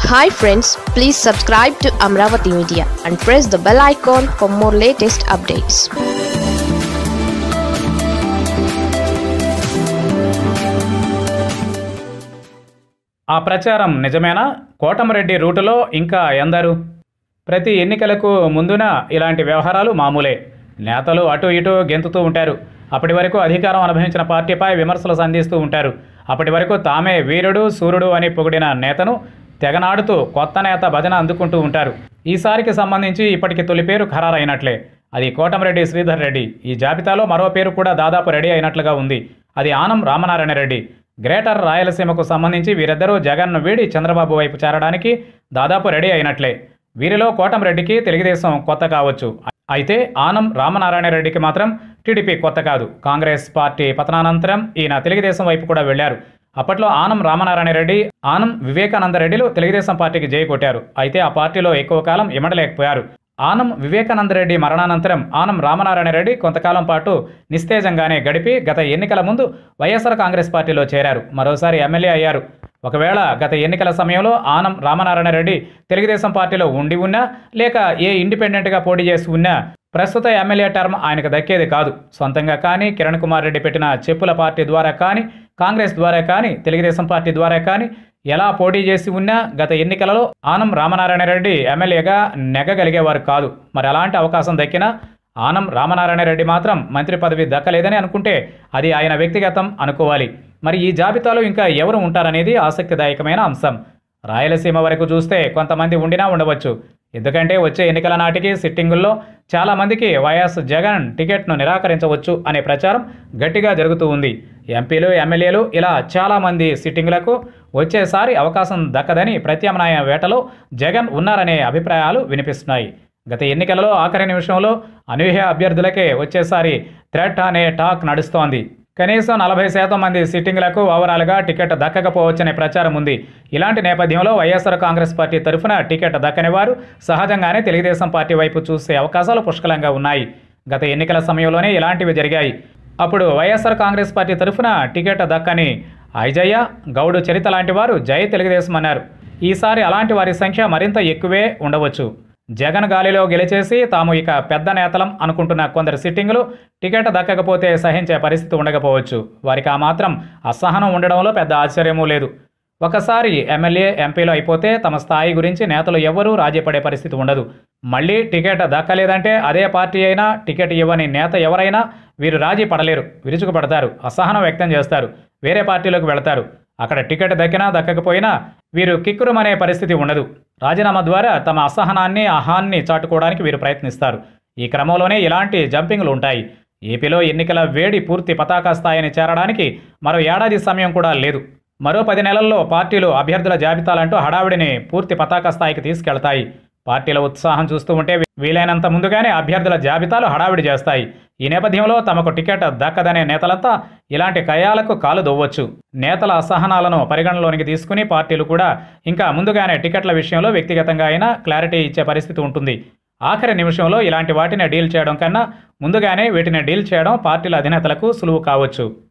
hi friends please subscribe to Amaravati media and press the bell icon for more latest updates ఆ ప్రచారం నిజమేనా కోటమరెడ్డి రూటులో ఇంకా ఎందరు ప్రతి ఎన్నికలకు ముందున ఇలాంటి వ్యవహారాలు మామూలే నేతలు అటు ఇటు గెంతుతూ ఉంటారు అప్పటి వరకు అధికారం అనుభవించిన పార్టీపై విమర్శలు సంధిస్తూ ఉంటారు అప్పటి వరకు తామే వీరుడు సూర్యుడు అని పొగిడిన నేతను తెగనాడుతూ కొత్త నేత భజన అందుకుంటూ ఉంటారు ఈసారికి సంబంధించి ఇప్పటికి తొలి పేరు ఖరారైనట్లే అది కోటమిరెడ్డి శ్రీధర్ రెడ్డి ఈ జాబితాలో మరో పేరు కూడా దాదాపు రెడీ అయినట్లుగా ఉంది అది ఆనం రామనారాయణ రెడ్డి గ్రేటర్ రాయలసీమకు సంబంధించి వీరిద్దరూ జగన్ను వీడి చంద్రబాబు వైపు చేరడానికి దాదాపు రెడీ అయినట్లే వీరిలో కోటంరెడ్డికి తెలుగుదేశం కొత్త కావచ్చు అయితే ఆనం రామనారాయణ రెడ్డికి మాత్రం టీడీపీ కొత్త కాదు కాంగ్రెస్ పార్టీ పతనానంతరం ఈయన తెలుగుదేశం వైపు కూడా వెళ్లారు అప్పట్లో ఆనం రామనారాయణ రెడ్డి ఆనం వివేకానంద రెడ్డిలు తెలుగుదేశం పార్టీకి జై కొట్టారు అయితే ఆ పార్టీలో ఎక్కువ కాలం ఇమడలేకపోయారు ఆనం వివేకానంద రెడ్డి మరణానంతరం ఆనం రామనారాయణ రెడ్డి కొంతకాలం పాటు నిస్తేజంగానే గడిపి గత ఎన్నికల ముందు వైఎస్ఆర్ కాంగ్రెస్ పార్టీలో చేరారు మరోసారి ఎమ్మెల్యే అయ్యారు ఒకవేళ గత ఎన్నికల సమయంలో ఆనం రామనారాయణ రెడ్డి తెలుగుదేశం పార్టీలో ఉండి ఉన్నా లేక ఏ ఇండిపెండెంట్గా పోటీ చేసి ఉన్నా ప్రస్తుత ఎమ్మెల్యే టర్మ్ ఆయనకు దక్కేది కాదు సొంతంగా కానీ కిరణ్ కుమార్ రెడ్డి పెట్టిన చెప్పుల పార్టీ ద్వారా కానీ కాంగ్రెస్ ద్వారా కానీ తెలుగుదేశం పార్టీ ద్వారా కానీ ఎలా పోటీ చేసి ఉన్నా గత ఎన్నికలలో ఆనం రామనారాయణ రెడ్డి ఎమ్మెల్యేగా నెగ్గగలిగేవారు కాదు మరి అలాంటి అవకాశం దక్కినా ఆనం రామనారాయణ రెడ్డి మాత్రం మంత్రి పదవి దక్కలేదని అనుకుంటే అది ఆయన వ్యక్తిగతం అనుకోవాలి మరి ఈ జాబితాలో ఇంకా ఎవరు ఉంటారనేది ఆసక్తిదాయకమైన అంశం రాయలసీమ వరకు చూస్తే కొంతమంది ఉండినా ఉండవచ్చు ఎందుకంటే వచ్చే ఎన్నికల నాటికి సిట్టింగుల్లో చాలామందికి వైఎస్ జగన్ టికెట్ను నిరాకరించవచ్చు అనే ప్రచారం గట్టిగా జరుగుతూ ఉంది ఎంపీలు ఎమ్మెల్యేలు ఇలా చాలామంది సిట్టింగులకు వచ్చేసారి అవకాశం దక్కదని ప్రత్యామ్నాయ వేటలో జగన్ ఉన్నారనే అభిప్రాయాలు వినిపిస్తున్నాయి గత ఎన్నికలలో ఆఖరి నిమిషంలో అనూహ్య అభ్యర్థులకే వచ్చేసారి థ్రెట్ అనే టాక్ నడుస్తోంది కనీసం నలభై శాతం మంది సిట్టింగ్లకు ఓవరాల్గా టికెట్ దక్కకపోవచ్చనే ప్రచారం ఉంది ఇలాంటి నేపథ్యంలో వైఎస్ఆర్ కాంగ్రెస్ పార్టీ తరఫున టికెట్ దక్కని వారు సహజంగానే తెలుగుదేశం పార్టీ వైపు చూసే అవకాశాలు పుష్కలంగా ఉన్నాయి గత ఎన్నికల సమయంలోనే ఇలాంటివి జరిగాయి అప్పుడు వైఎస్ఆర్ కాంగ్రెస్ పార్టీ తరఫున టికెట్ దక్కని ఐజయ్య గౌడు చరిత లాంటి వారు జై తెలుగుదేశం అన్నారు ఈసారి అలాంటి వారి సంఖ్య మరింత ఎక్కువే ఉండవచ్చు జగన్ గాలిలో గెలిచేసి తాము ఇక పెద్ద నేతలం అనుకుంటున్న కొందరు సిట్టింగులు టికెట్ దక్కకపోతే సహించే పరిస్థితి ఉండకపోవచ్చు వారికి ఆ మాత్రం అసహనం ఉండడంలో పెద్ద ఆశ్చర్యమూ లేదు ఒకసారి ఎమ్మెల్యే ఎంపీలు అయిపోతే తమ స్థాయి గురించి నేతలు ఎవ్వరూ రాజీపడే పరిస్థితి ఉండదు మళ్ళీ టికెట్ దక్కలేదంటే అదే పార్టీ అయినా టికెట్ ఇవ్వని నేత ఎవరైనా వీరు రాజీ పడలేరు విరుచుకుపడతారు అసహనం వ్యక్తం చేస్తారు వేరే పార్టీలోకి వెళతారు అక్కడ టికెట్ దక్కినా దక్కకపోయినా వీరు కిక్కురుమనే పరిస్థితి ఉండదు రాజీనామా ద్వారా తమ అసహనాన్ని అహాన్ని చాటుకోవడానికి వీరు ప్రయత్నిస్తారు ఈ క్రమంలోనే ఇలాంటి జంపింగ్లు ఉంటాయి ఏపీలో ఎన్నికల వేడి పూర్తి పతాక స్థాయిని చేరడానికి మరో ఏడాది సమయం కూడా లేదు మరో పది నెలల్లో పార్టీలు అభ్యర్థుల జాబితాలంటూ హడావిడిని పూర్తి పతాక స్థాయికి తీసుకెళ్తాయి పార్టీల ఉత్సాహం చూస్తూ ఉంటే వీలైనంత ముందుగానే అభ్యర్థుల జాబితాలు హడావిడి చేస్తాయి ఈ నేపథ్యంలో తమకు టికెట్ దక్కదనే నేతలంతా ఇలాంటి కయాలకు కాలు దొవ్వచ్చు నేతల అసహనాలను పరిగణలోనికి తీసుకుని పార్టీలు కూడా ఇంకా ముందుగానే టికెట్ల విషయంలో వ్యక్తిగతంగా అయినా క్లారిటీ ఇచ్చే పరిస్థితి ఉంటుంది ఆఖరి నిమిషంలో ఇలాంటి వాటిని డీల్ చేయడం కన్నా ముందుగానే వీటిని డీల్ చేయడం పార్టీల అధినేతలకు సులువు కావచ్చు